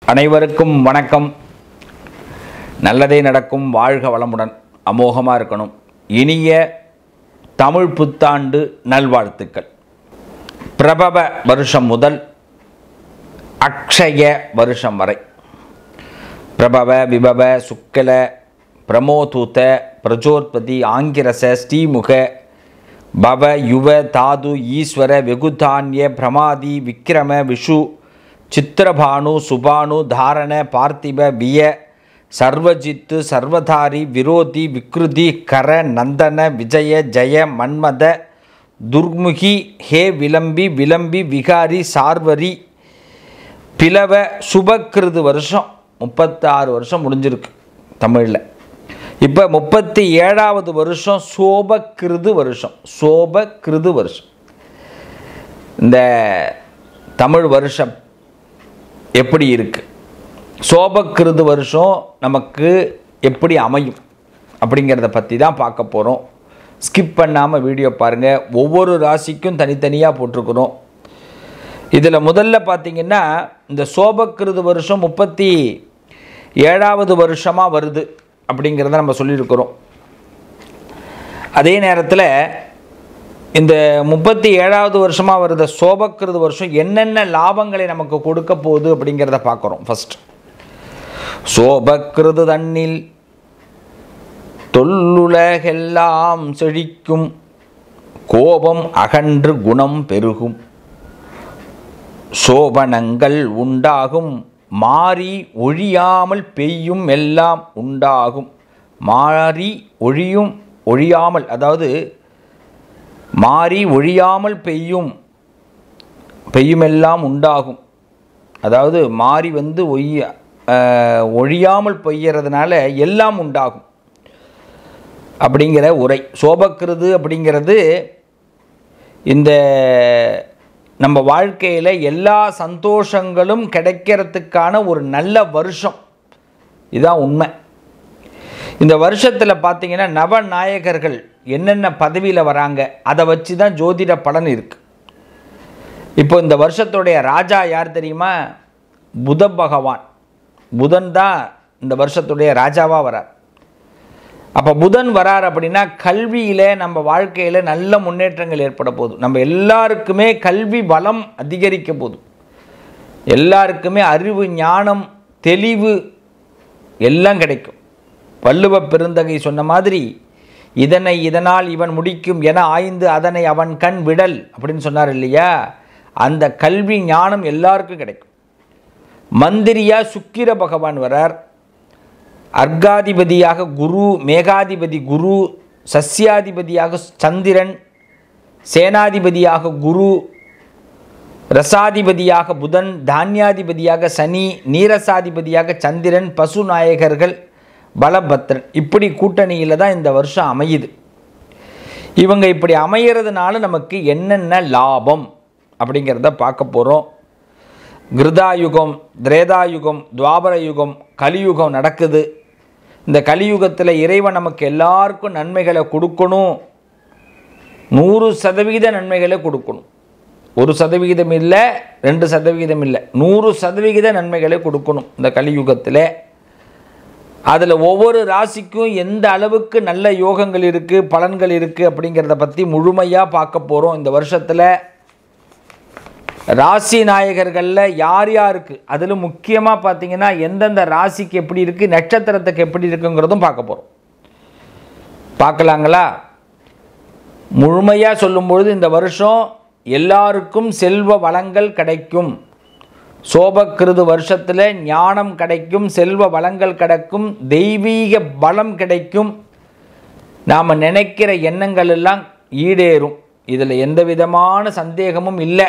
அனைவருக்கும் வணக்கம் நல்லதே நடக்கும் வாழ்க வளமுடன் அமோகமாக இருக்கணும் இனிய தமிழ் புத்தாண்டு நல்வாழ்த்துக்கள் பிரபவ வருஷம் முதல் அக்ஷய வருஷம் வரை பிரபவ விபவ சுக்கல பிரமோதூத பிரஜோத்பதி ஆங்கிரச ஸ்ரீமுக பவ யுவ தாது ஈஸ்வர வெகுதான்ய பிரமாதி விக்ரம விஷு சித்திரபானு சுபானு தாரண பார்த்திப விய சர்வஜித்து சர்வதாரி விரோதி விக்ருதி கர நந்தன விஜய ஜெய மன்மத துர்முகி ஹே விளம்பி விளம்பி விகாரி சார்வரி பிளவ சுபக்கிருது வருஷம் முப்பத்தாறு வருஷம் முடிஞ்சிருக்கு தமிழில் இப்போ முப்பத்தி ஏழாவது வருஷம் சோபக்கிருது வருஷம் சோபக்கிருது வருஷம் இந்த தமிழ் வருஷம் எப்படி இருக்கு சோபக்கிருது வருஷம் நமக்கு எப்படி அமையும் அப்படிங்கிறத பற்றி தான் பார்க்க போகிறோம் ஸ்கிப் பண்ணாமல் வீடியோ பாருங்கள் ஒவ்வொரு ராசிக்கும் தனித்தனியாக போட்டிருக்கிறோம் இதில் முதல்ல பார்த்தீங்கன்னா இந்த சோபக்கிருது வருஷம் முப்பத்தி ஏழாவது வருஷமாக வருது அப்படிங்கிறத நம்ம சொல்லியிருக்கிறோம் அதே நேரத்தில் இந்த முப்பத்தி ஏழாவது வருஷமாக வருத சோபக்கிருது வருஷம் என்னென்ன லாபங்களை நமக்கு கொடுக்க போகுது அப்படிங்கிறத பார்க்குறோம் ஃபஸ்ட் சோபக்கிருது தண்ணில் தொல்லுலகெல்லாம் செழிக்கும் கோபம் அகன்று குணம் பெருகும் சோபனங்கள் உண்டாகும் மாறி ஒழியாமல் பெய்யும் எல்லாம் உண்டாகும் மாறி ஒழியும் ஒழியாமல் அதாவது மாறி ஒழியாமல் பெய்யும் பெய்யுமெல்லாம் உண்டாகும் அதாவது மாறி வந்து ஒய்ய அஹ், ஒழியாமல் பெய்யறதுனால எல்லாம் உண்டாகும் அப்படிங்கிற உரை சோபக்கிறது அப்படிங்கிறது இந்த நம்ம வாழ்க்கையில் எல்லா சந்தோஷங்களும் கிடைக்கிறதுக்கான ஒரு நல்ல வருஷம் இதுதான் உண்மை இந்த வருஷத்தில் பார்த்தீங்கன்னா நவநாயகர்கள் என்னென்ன பதவியில் வராங்க அதை வச்சு தான் ஜோதிட பலன் இருக்குது இப்போ இந்த வருஷத்துடைய ராஜா யார் தெரியுமா புத பகவான் புதன் தான் இந்த வருஷத்துடைய ராஜாவாக வரார் அப்போ புதன் வரார் அப்படின்னா கல்வியில் நம்ம வாழ்க்கையில் நல்ல முன்னேற்றங்கள் ஏற்பட போகுது நம்ம எல்லாருக்குமே கல்வி வளம் அதிகரிக்க போகுது எல்லாருக்குமே அறிவு ஞானம் தெளிவு எல்லாம் கிடைக்கும் வள்ளுவ பெருந்தகை சொன்ன மாதிரி இதனை இதனால் இவன் முடிக்கும் என ஆய்ந்து அதனை அவன் கண் விடல் அப்படின்னு சொன்னார் இல்லையா அந்த கல்வி ஞானம் எல்லாருக்கும் கிடைக்கும் மந்திரியா சுக்கிர பகவான் வரார் அர்காதிபதியாக குரு மேகாதிபதி குரு சஸ்யாதிபதியாக சந்திரன் சேனாதிபதியாக குரு ரசாதிபதியாக புதன் தானியாதிபதியாக சனி நீரசாதிபதியாக சந்திரன் பசு நாயகர்கள் பலபத்ரன் இப்படி கூட்டணியில் தான் இந்த வருஷம் அமையுது இவங்க இப்படி அமையிறதுனால நமக்கு என்னென்ன லாபம் அப்படிங்கிறத பார்க்க போகிறோம் கிருதாயுகம் திரேதாயுகம் துவாபர யுகம் கலியுகம் நடக்குது இந்த கலியுகத்தில் இறைவன் நமக்கு எல்லாருக்கும் நன்மைகளை கொடுக்கணும் நூறு சதவிகித நன்மைகளை கொடுக்கணும் ஒரு சதவிகிதம் இல்லை ரெண்டு சதவிகிதம் இல்லை நூறு சதவிகித நன்மைகளை கொடுக்கணும் இந்த கலியுகத்தில் அதில் ஒவ்வொரு ராசிக்கும் எந்த அளவுக்கு நல்ல யோகங்கள் இருக்குது பலன்கள் இருக்குது அப்படிங்கிறத பற்றி முழுமையாக பார்க்க போகிறோம் இந்த வருஷத்தில் ராசி நாயகர்களில் யார் யாருக்கு அதில் முக்கியமாக பார்த்தீங்கன்னா எந்தெந்த ராசிக்கு எப்படி இருக்குது நட்சத்திரத்துக்கு எப்படி இருக்குங்கிறதும் பார்க்க போகிறோம் பார்க்கலாங்களா முழுமையாக சொல்லும்பொழுது இந்த வருஷம் எல்லாருக்கும் செல்வ வளங்கள் கிடைக்கும் சோபக்கிருது வருஷத்தில் ஞானம் கிடைக்கும் செல்வ வளங்கள் கிடைக்கும் தெய்வீக பலம் கிடைக்கும் நாம் நினைக்கிற எண்ணங்கள் எல்லாம் ஈடேறும் இதில் எந்த விதமான சந்தேகமும் இல்லை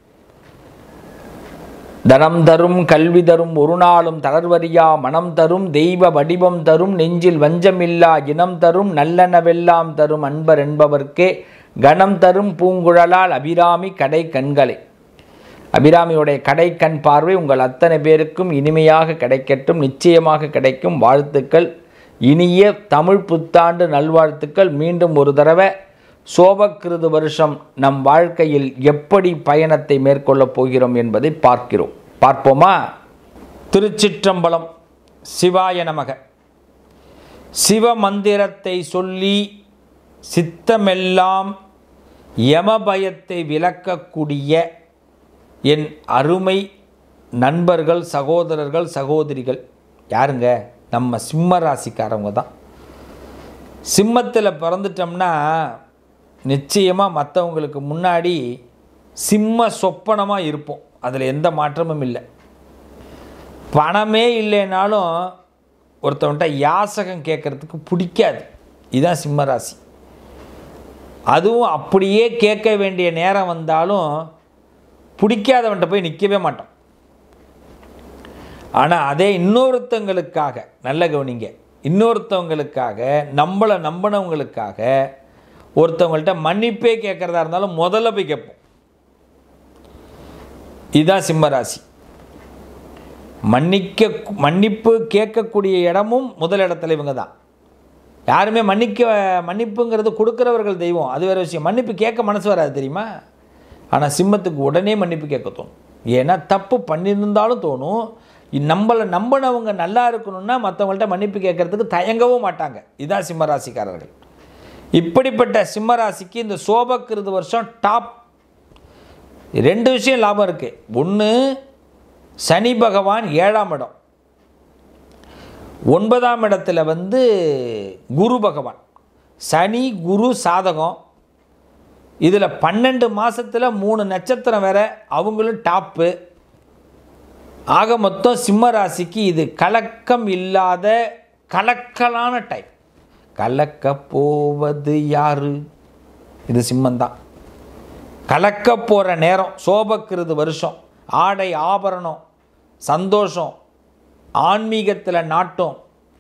தனம் தரும் கல்வி தரும் ஒரு நாளும் தளர்வரியா மனம் தரும் தெய்வ வடிவம் தரும் நெஞ்சில் வஞ்சமில்லா இனம் தரும் நல்லனவெல்லாம் தரும் அன்பர் என்பவர்க்கே கணம் தரும் பூங்குழலால் அபிராமி கடை கண்களை அபிராமியுடைய கடை கண் பார்வை உங்கள் அத்தனை பேருக்கும் இனிமையாக கிடைக்கட்டும் நிச்சயமாக கிடைக்கும் வாழ்த்துக்கள் இனிய தமிழ் புத்தாண்டு நல்வாழ்த்துக்கள் மீண்டும் ஒரு தடவை சோபக்கிருது வருஷம் நம் வாழ்க்கையில் எப்படி பயணத்தை மேற்கொள்ளப் போகிறோம் என்பதை பார்க்கிறோம் பார்ப்போமா திருச்சிற்றம்பலம் சிவாய நமக சிவமந்திரத்தை சொல்லி சித்தமெல்லாம் யமபயத்தை விளக்கக்கூடிய என் அருமை நண்பர்கள் சகோதரர்கள் சகோதரிகள் யாருங்க நம்ம சிம்ம ராசிக்காரவங்க தான் சிம்மத்தில் பிறந்துட்டோம்னா நிச்சயமாக மற்றவங்களுக்கு முன்னாடி சிம்ம சொப்பனமாக இருப்போம் அதில் எந்த மாற்றமும் இல்லை பணமே இல்லைனாலும் ஒருத்தவன்கிட்ட யாசகம் கேட்குறதுக்கு பிடிக்காது இதுதான் சிம்ம ராசி அதுவும் அப்படியே கேட்க வேண்டிய நேரம் வந்தாலும் பிடிக்காதவன்கிட்ட போய் நிற்கவே மாட்டோம் ஆனால் அதே இன்னொருத்தவங்களுக்காக நல்ல கவனிங்க இன்னொருத்தவங்களுக்காக நம்மளை நம்பினவங்களுக்காக ஒருத்தவங்கள்ட்ட மன்னிப்பே கேட்குறதா இருந்தாலும் முதல்ல போய் கேட்போம் இதுதான் சிம்மராசி மன்னிக்க மன்னிப்பு கேட்கக்கூடிய இடமும் முதல் இடத்துல இவங்க தான் யாருமே மன்னிக்க மன்னிப்புங்கிறது கொடுக்குறவர்கள் தெய்வம் அது வேறு விஷயம் மன்னிப்பு கேட்க மனசு வராது தெரியுமா ஆனால் சிம்மத்துக்கு உடனே மன்னிப்பு கேட்க தோணும் ஏன்னா தப்பு பண்ணியிருந்தாலும் தோணும் நம்மளை நம்பினவங்க நல்லா இருக்கணும்னா மற்றவங்கள்ட்ட மன்னிப்பு கேட்கறதுக்கு தயங்கவும் மாட்டாங்க இதுதான் சிம்மராசிக்காரர்கள் இப்படிப்பட்ட சிம்மராசிக்கு இந்த சோபக்கிருது வருஷம் டாப் ரெண்டு விஷயம் லாபம் இருக்குது ஒன்று சனி பகவான் ஏழாம் இடம் ஒன்பதாம் இடத்துல வந்து குரு பகவான் சனி குரு சாதகம் இதில் பன்னெண்டு மாதத்தில் மூணு நட்சத்திரம் வேற அவங்களும் டாப்பு ஆக மொத்தம் சிம்ம ராசிக்கு இது கலக்கம் இல்லாத கலக்கலான டைம் கலக்க போவது யாரு இது சிம்மந்தான் கலக்க போகிற நேரம் சோபக்கிருது வருஷம் ஆடை ஆபரணம் சந்தோஷம் ஆன்மீகத்தில் நாட்டம்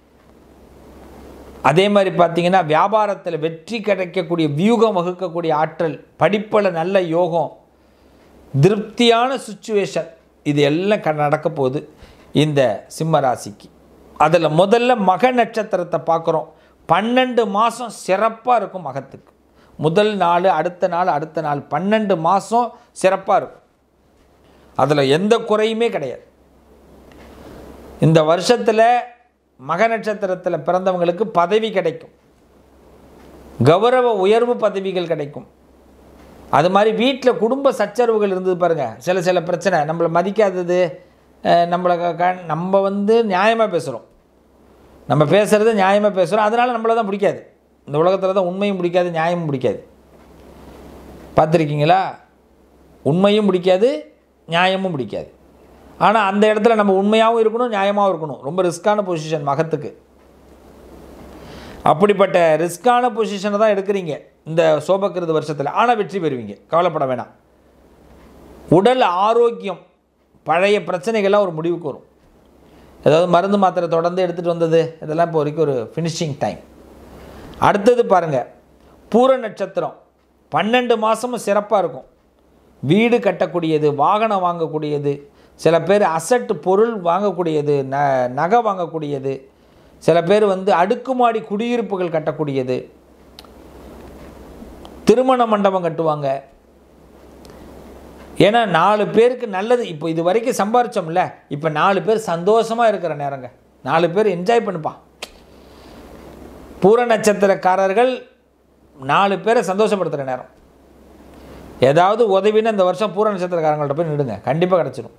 அதே மாதிரி பார்த்தீங்கன்னா வியாபாரத்தில் வெற்றி கிடைக்கக்கூடிய வியூகம் வகுக்கக்கூடிய ஆற்றல் படிப்பில் நல்ல யோகம் திருப்தியான சுச்சுவேஷன் இது எல்லாம் க நடக்க போகுது இந்த சிம்ம ராசிக்கு அதில் முதல்ல மக நட்சத்திரத்தை பார்க்குறோம் பன்னெண்டு மாதம் சிறப்பாக இருக்கும் மகத்துக்கு முதல் நாள் அடுத்த நாள் அடுத்த நாள் பன்னெண்டு மாதம் சிறப்பாக இருக்கும் அதில் எந்த குறையுமே கிடையாது இந்த வருஷத்தில் மக நட்சத்திரத்தில் பிறந்தவங்களுக்கு பதவி கிடைக்கும் கௌரவ உயர்வு பதவிகள் கிடைக்கும் அது மாதிரி வீட்டில் குடும்ப சச்சரவுகள் இருந்தது பாருங்கள் சில சில பிரச்சனை நம்மளை மதிக்காதது அஹ், நம்மளை க- க- நம்ம வந்து நியாயமாக பேசுகிறோம் நம்ம பேசுகிறது நியாயமாக பேசுகிறோம் அதனால் நம்மளை தான் பிடிக்காது இந்த உலகத்தில் தான் உண்மையும் பிடிக்காது நியாயமும் பிடிக்காது பார்த்துருக்கீங்களா உண்மையும் பிடிக்காது நியாயமும் பிடிக்காது ஆனால் அந்த இடத்துல நம்ம உண்மையாகவும் இருக்கணும் நியாயமாகவும் இருக்கணும் ரொம்ப ரிஸ்க்கான பொசிஷன் மகத்துக்கு அப்படிப்பட்ட ரிஸ்க்கான பொசிஷனை தான் எடுக்கிறீங்க இந்த சோபக்கிருது வருஷத்தில் ஆனால் வெற்றி பெறுவீங்க கவலைப்பட வேணாம் உடல் ஆரோக்கியம் பழைய பிரச்சனைகள்லாம் ஒரு முடிவுக்கு வரும் ஏதாவது மருந்து மாத்திரை தொடர்ந்து எடுத்துகிட்டு வந்தது இதெல்லாம் இப்போ வரைக்கும் ஒரு ஃபினிஷிங் டைம் அடுத்தது பாருங்கள் பூர நட்சத்திரம் பன்னெண்டு மாதமும் சிறப்பாக இருக்கும் வீடு கட்டக்கூடியது வாகனம் வாங்கக்கூடியது சில பேர் அசட்டு பொருள் வாங்கக்கூடியது ந நகை வாங்கக்கூடியது சில பேர் வந்து அடுக்குமாடி குடியிருப்புகள் கட்டக்கூடியது திருமண மண்டபம் கட்டுவாங்க ஏன்னா நாலு பேருக்கு நல்லது இப்போ இது வரைக்கும் சம்பாரிச்சோம்ல இப்போ நாலு பேர் சந்தோஷமாக இருக்கிற நேரங்க நாலு பேர் என்ஜாய் பண்ணுப்பா பூர நட்சத்திரக்காரர்கள் நாலு பேரை சந்தோஷப்படுத்துகிற நேரம் ஏதாவது உதவின்னு இந்த வருஷம் பூர நட்சத்திரக்காரங்கள்ட்ட போய் நிடுங்க கண்டிப்பாக கிடச்சிடும்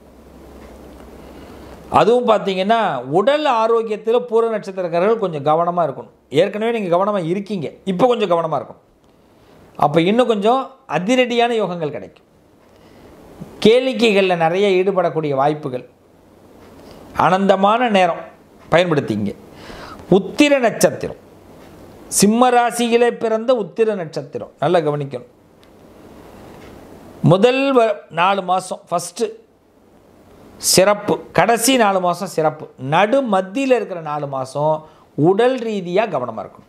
அதுவும் பார்த்தீங்கன்னா உடல் ஆரோக்கியத்தில் பூர நட்சத்திரக்காரர்கள் கொஞ்சம் கவனமாக இருக்கணும் ஏற்கனவே நீங்கள் கவனமாக இருக்கீங்க இப்போ கொஞ்சம் கவனமாக இருக்கணும் அப்போ இன்னும் கொஞ்சம் அதிரடியான யோகங்கள் கிடைக்கும் கேளிக்கைகளில் நிறைய ஈடுபடக்கூடிய வாய்ப்புகள் ஆனந்தமான நேரம் பயன்படுத்திங்க உத்திர நட்சத்திரம் சிம்ம ராசியிலே பிறந்த உத்திர நட்சத்திரம் நல்லா கவனிக்கணும் முதல் வ- நாலு மாதம் ஃபஸ்ட்டு சிறப்பு கடைசி நாலு மாதம் சிறப்பு நடு மத்தியில் இருக்கிற நாலு மாதம் உடல் ரீதியாக கவனமாக இருக்கணும்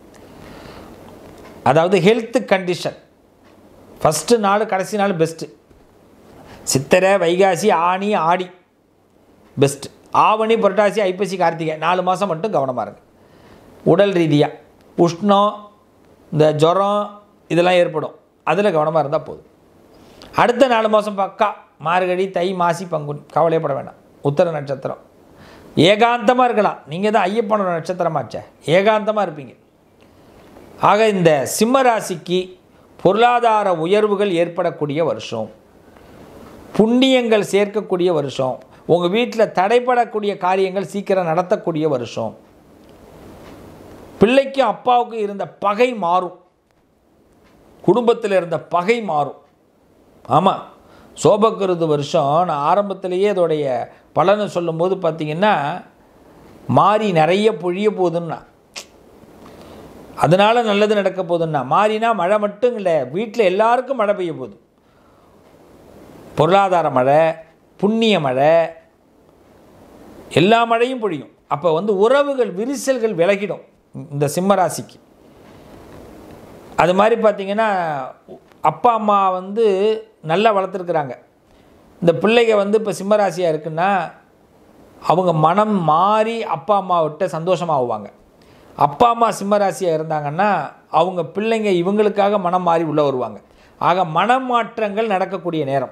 அதாவது ஹெல்த் கண்டிஷன் ஃபஸ்ட்டு நாள் கடைசி நாள் பெஸ்ட்டு சித்திரை வைகாசி ஆனி ஆடி பெஸ்ட்டு ஆவணி புரட்டாசி ஐப்பசி கார்த்திகை நாலு மாதம் மட்டும் கவனமாக இருங்க உடல் ரீதியாக உஷ்ணம் இந்த ஜுரம் இதெல்லாம் ஏற்படும் அதில் கவனமாக இருந்தால் போதும் அடுத்த நாலு மாதம் பக்கா மார்கழி தை மாசி பங்குனி கவலைப்பட வேண்டாம் உத்தர நட்சத்திரம் ஏகாந்தமாக இருக்கலாம் நீங்கள் தான் ஐயப்பனோட நட்சத்திரமாச்சே ஏகாந்தமாக இருப்பீங்க ஆக இந்த சிம்ம ராசிக்கு பொருளாதார உயர்வுகள் ஏற்படக்கூடிய வருஷம் புண்ணியங்கள் சேர்க்கக்கூடிய வருஷம் உங்கள் வீட்டில் தடைப்படக்கூடிய காரியங்கள் சீக்கிரம் நடத்தக்கூடிய வருஷம் பிள்ளைக்கும் அப்பாவுக்கும் இருந்த பகை மாறும் குடும்பத்தில் இருந்த பகை மாறும் ஆமாம் சோபக்கிருது வருஷம் நான் ஆரம்பத்திலேயே அதோடைய பலனை சொல்லும்போது பார்த்தீங்கன்னா மாறி நிறைய பொழிய போகுதுன்னா அதனால நல்லது நடக்க போகுதுன்னா மாறினா மழை மட்டும் இல்லை வீட்டில் எல்லாருக்கும் மழை பெய்ய போகுது பொருளாதார மழை புண்ணிய மழை எல்லா மழையும் பொழியும் அப்போ வந்து உறவுகள் விரிசல்கள் விலகிடும் இந்த சிம்மராசிக்கு அது மாதிரி பார்த்தீங்கன்னா அப்பா அம்மா வந்து நல்லா வளர்த்துருக்குறாங்க இந்த பிள்ளைங்க வந்து இப்போ சிம்மராசியாக இருக்குன்னா அவங்க மனம் மாறி அப்பா அம்மாவிட்ட சந்தோஷமாகுவாங்க அப்பா அம்மா சிம்மராசியாக இருந்தாங்கன்னா அவங்க பிள்ளைங்க இவங்களுக்காக மனம் மாறி உள்ளே வருவாங்க ஆக மனமாற்றங்கள் நடக்கக்கூடிய நேரம்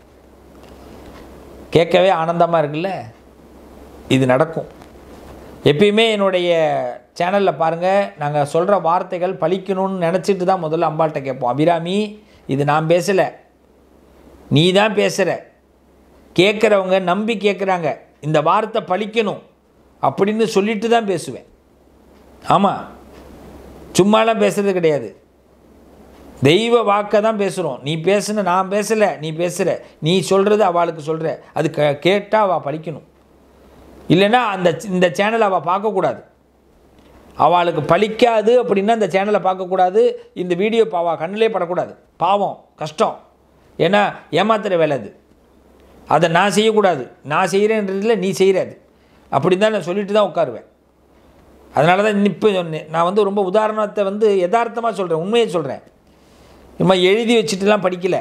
கேட்கவே ஆனந்தமாக இருக்குல்ல இது நடக்கும் எப்பயுமே என்னுடைய சேனலில் பாருங்கள் நாங்கள் சொல்கிற வார்த்தைகள் பலிக்கணும்னு நினச்சிட்டு தான் முதல்ல அம்பாள்கிட்ட கேட்போம் அபிராமி இது நான் பேசலை நீ தான் பேசுகிற கேட்குறவங்க நம்பி கேட்குறாங்க இந்த வார்த்தை பலிக்கணும் அப்படின்னு சொல்லிட்டு தான் பேசுவேன் ஆமாம் சும்மாலாம் பேசுறது கிடையாது தெய்வ வாக்கை தான் பேசுகிறோம் நீ பேசுன நான் பேசலை நீ பேசுகிற நீ சொல்கிறது அவளுக்கு சொல்கிற அது க கேட்டால் அவள் பழிக்கணும் இல்லைன்னா அந்த இந்த சேனலை அவள் பார்க்கக்கூடாது அவளுக்கு பலிக்காது அப்படின்னா இந்த சேனலை பார்க்கக்கூடாது இந்த வீடியோ பாவா கண்ணிலே படக்கூடாது பாவம் கஷ்டம் ஏன்னா ஏமாத்துற வேலை அது அதை நான் செய்யக்கூடாது நான் செய்கிறேன்றதில் நீ செய்கிறாது அப்படி தான் நான் சொல்லிட்டு தான் உட்காருவேன் அதனால தான் இப்போ நான் வந்து ரொம்ப உதாரணத்தை வந்து யதார்த்தமாக சொல்கிறேன் உண்மையை சொல்கிறேன் நம்ம எழுதி வச்சுட்டுலாம் படிக்கல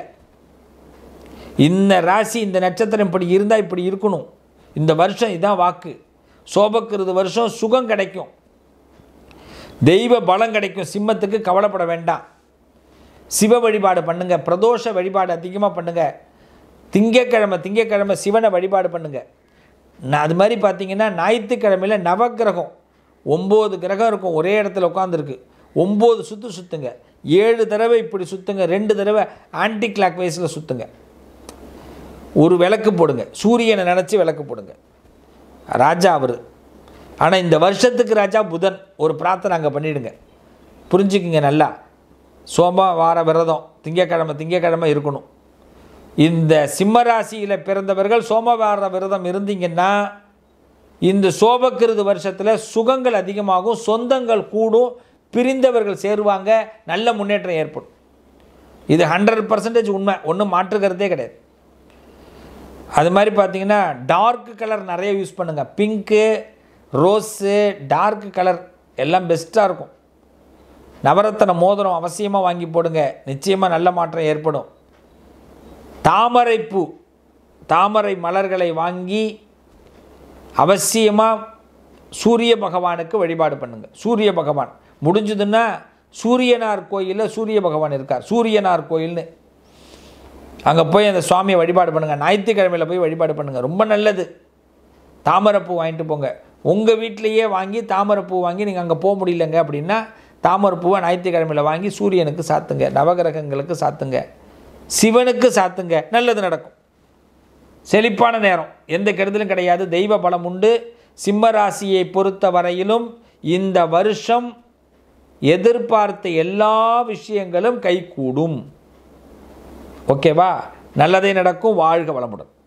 இந்த ராசி இந்த நட்சத்திரம் இப்படி இருந்தால் இப்படி இருக்கணும் இந்த வருஷம் இதான் வாக்கு சோபக்கிறது வருஷம் சுகம் கிடைக்கும் தெய்வ பலம் கிடைக்கும் சிம்மத்துக்கு கவலைப்பட வேண்டாம் சிவ வழிபாடு பண்ணுங்க பிரதோஷ வழிபாடு அதிகமாக பண்ணுங்க திங்கக்கிழமை திங்கக்கிழமை சிவனை வழிபாடு பண்ணுங்க நான் அது மாதிரி பார்த்தீங்கன்னா ஞாயிற்றுக்கிழமையில் நவக்கிரகம் ஒம்பது கிரகம் இருக்கும் ஒரே இடத்துல உட்காந்துருக்கு ஒம்பது சுற்று சுற்றுங்க ஏழு தடவை இப்படி சுற்றுங்க ரெண்டு தடவை ஆன்டி கிளாக் வைஸில் சுற்றுங்க ஒரு விளக்கு போடுங்க சூரியனை நினச்சி விளக்கு போடுங்க ராஜா அவர் ஆனால் இந்த வருஷத்துக்கு ராஜா புதன் ஒரு பிரார்த்தனை அங்கே பண்ணிவிடுங்க புரிஞ்சுக்குங்க நல்லா சோம வார விரதம் திங்கக்கிழமை திங்கக்கிழமை இருக்கணும் இந்த சிம்மராசியில் பிறந்தவர்கள் சோமவார விரதம் இருந்தீங்கன்னா இந்த சோபக்கிருது வருஷத்தில் சுகங்கள் அதிகமாகும் சொந்தங்கள் கூடும் பிரிந்தவர்கள் சேருவாங்க நல்ல முன்னேற்றம் ஏற்படும் இது ஹண்ட்ரட் பர்சன்டேஜ் உண்மை ஒன்றும் மாற்றுக்கிறதே கிடையாது அது மாதிரி பார்த்தீங்கன்னா டார்க் கலர் நிறைய யூஸ் பண்ணுங்கள் பிங்க்கு ரோஸு டார்க் கலர் எல்லாம் பெஸ்ட்டாக இருக்கும் நவரத்தன மோதிரம் அவசியமாக வாங்கி போடுங்க நிச்சயமாக நல்ல மாற்றம் ஏற்படும் தாமரை பூ தாமரை மலர்களை வாங்கி அவசியமாக சூரிய பகவானுக்கு வழிபாடு பண்ணுங்கள் சூரிய பகவான் முடிஞ்சதுன்னா சூரியனார் கோயிலில் சூரிய பகவான் இருக்கார் சூரியனார் கோயில்னு அங்கே போய் அந்த சுவாமியை வழிபாடு பண்ணுங்கள் ஞாயிற்றுக்கிழமையில் போய் வழிபாடு பண்ணுங்கள் ரொம்ப நல்லது தாமரைப்பூ வாங்கிட்டு போங்க உங்கள் வீட்டிலையே வாங்கி தாமரைப்பூ வாங்கி நீங்கள் அங்கே போக முடியலங்க அப்படின்னா தாமரைப்பூவை ஞாயிற்றுக்கிழமையில் வாங்கி சூரியனுக்கு சாத்துங்க நவகிரகங்களுக்கு சாத்துங்க சிவனுக்கு சாத்துங்க நல்லது நடக்கும் செழிப்பான நேரம் எந்த கெடுதலும் கிடையாது தெய்வ பலம் உண்டு சிம்ம ராசியை பொறுத்த வரையிலும் இந்த வருஷம் எதிர்பார்த்த எல்லா விஷயங்களும் கைகூடும் ஓகேவா நல்லதே நடக்கும் வாழ்க வளமுடன்